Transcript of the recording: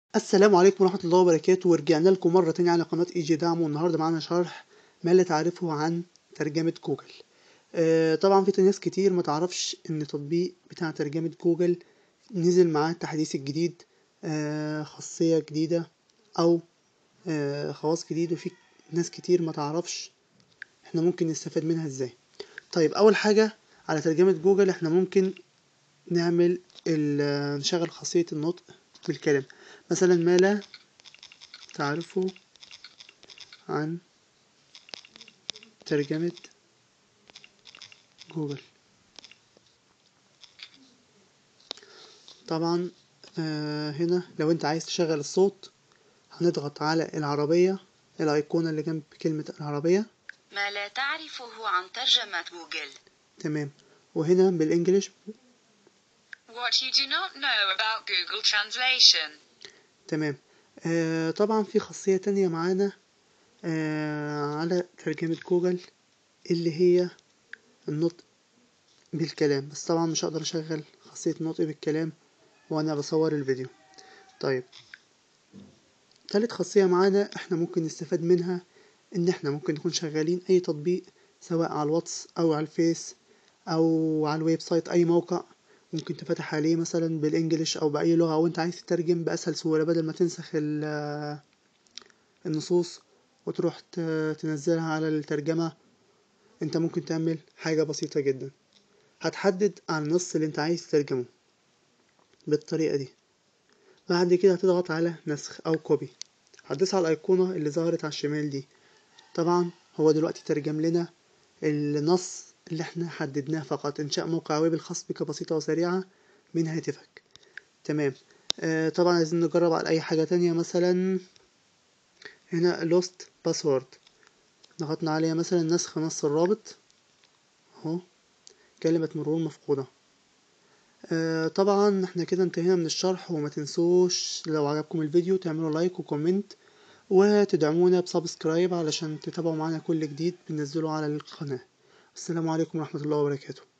السلام عليكم ورحمة الله وبركاته ورجعنا لكم مرة تانية على قناة اي جي دعم والنهاردة معانا شرح ما لا تعرفه عن ترجمة جوجل آه طبعا في ناس كتير ما تعرفش ان تطبيق بتاع ترجمة جوجل نزل معاه التحديث الجديد آه خاصية جديدة او آه خواص جديد وفي ناس كتير ما تعرفش احنا ممكن نستفاد منها ازاي طيب اول حاجة على ترجمة جوجل احنا ممكن نعمل نشغل خاصية النطق بالكلام مثلا ما لا تعرفه عن ترجمة جوجل طبعا آه هنا لو انت عايز تشغل الصوت هنضغط على العربية الايقونة اللي جنب كلمة العربية ما لا تعرفه عن ترجمة جوجل تمام وهنا بالانجليش What you do not know about Google Translation تمام آه طبعا في خاصية تانية معانا آه على ترجمة جوجل اللي هي النطق بالكلام بس طبعا مش هقدر اشغل خاصية النطق بالكلام وانا بصور الفيديو طيب تالت خاصية معانا احنا ممكن نستفاد منها ان احنا ممكن نكون شغالين اي تطبيق سواء على الواتس او على الفيس او على الويب سايت اي موقع ممكن تفتح عليه مثلا بالانجليش او باي لغه وانت عايز تترجم باسهل سهوله بدل ما تنسخ النصوص وتروح تنزلها على الترجمه انت ممكن تعمل حاجه بسيطه جدا هتحدد على النص اللي انت عايز تترجمه بالطريقه دي بعد كده هتضغط على نسخ او كوبي هتدوس على الايقونه اللي ظهرت على الشمال دي طبعا هو دلوقتي ترجم لنا النص اللي احنا حددناه فقط انشاء موقع ويب الخاص بك بسيطة وسريعة من هاتفك تمام آه طبعا عايزين نجرب على اي حاجة تانية مثلا هنا lost password ضغطنا عليها مثلا نسخ نص الرابط اهو كلمة مرور مفقودة آه طبعا احنا كده انتهينا من الشرح وما تنسوش لو عجبكم الفيديو تعملوا لايك وكومنت وتدعمونا بسبسكرايب علشان تتابعوا معانا كل جديد بننزله على القناة السلام عليكم ورحمة الله وبركاته